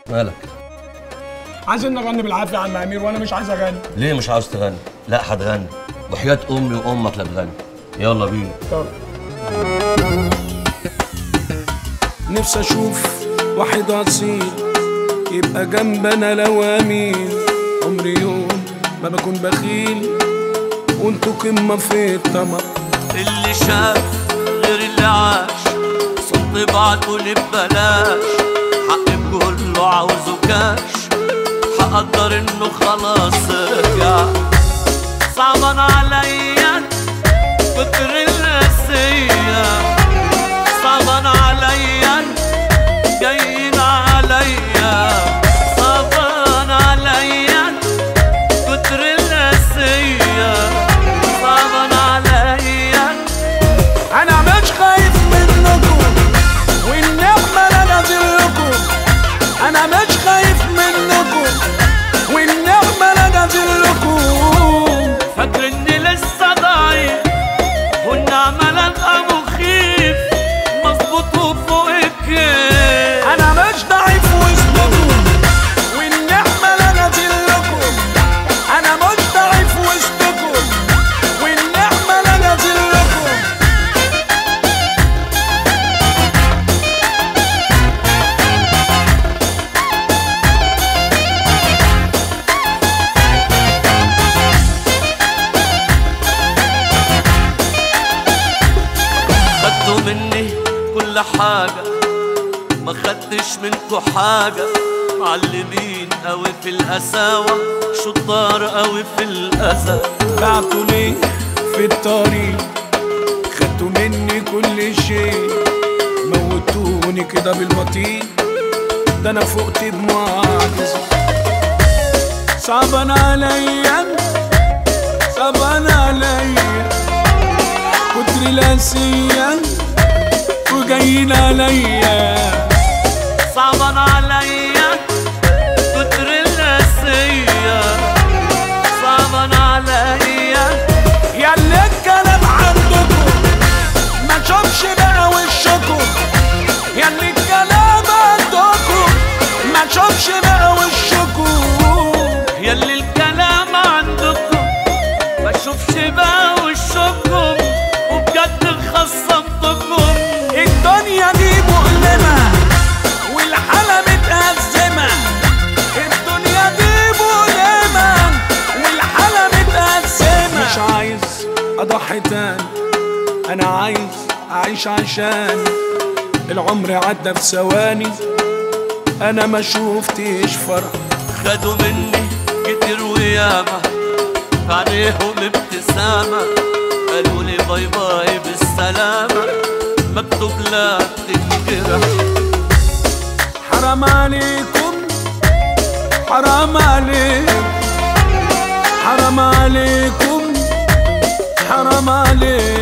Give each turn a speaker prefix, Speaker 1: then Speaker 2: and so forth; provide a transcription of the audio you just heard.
Speaker 1: مالك
Speaker 2: عايزين نغني بالعافيه يا عم امير وانا مش عايز اغني
Speaker 1: ليه مش عاوز تغني لا هتغني وحياة امي وامك لا تغني يلا بينا
Speaker 2: طب
Speaker 3: نفسي اشوف واحد اصيل يبقى جنبنا لو امين عمري يوم ما بكون بخيل وانتوا قمة في الطمع
Speaker 4: اللي شاف غير اللي عاش صد بعته ببلاش حق كله عاوزه كاش هقدر انه خلاص رجع صعبان عليا كتر القاسية صعبان عليا جايين عليا صعبان عليا كتر القاسية صعبان عليا
Speaker 3: انا مش خايف منكم والنعمة انا نازلكم انا مش خايف منكم والنعمة انا نازلكم
Speaker 4: فاكر اني لسه ضعيف والنعمة لقى مخيف مظبوط وفوق الكيف
Speaker 3: انا مش ضعيف وسطكم والنعمة لا نازلكم انا مش ضعيف وسطكم والنعمة لا نازلكم
Speaker 4: خدتوا مني كل حاجة ما خدتش منكوا حاجة معلمين قوي في القساوة شطار قوي في الأذى
Speaker 3: بعتوا ليه في الطريق خدتوا مني كل شيء موتوني كده بالبطيء ده انا فقت بمعجزة صعبان عليا صعبان عليا كتر القاسية وجايين عليا
Speaker 4: صعبان عليا كتر القاسية صعبان عليا
Speaker 3: يا اللي الكلام عندكم ما شوفش بقى وشكم يا اللي الكلام عندكم ما شوفش بقى وشكم
Speaker 4: ياللي الكلام عندكم ما اشوفش بقى وشكم وبجد خصمتكم
Speaker 3: الدنيا دي مؤلمة والحالة متأزمة الدنيا دي مؤلمة والحالة متأزمة مش عايز أضحي تاني أنا عايز أعيش عشان العمر عدى في ثواني أنا ما شوفتش فرح
Speaker 4: خدوا مني كتير وياما في عينيهم ابتسامة قالوا لي باي باي بالسلامة مكتوب لا تنجرح
Speaker 3: حرام عليكم حرام عليكم حرام عليكم حرام عليكم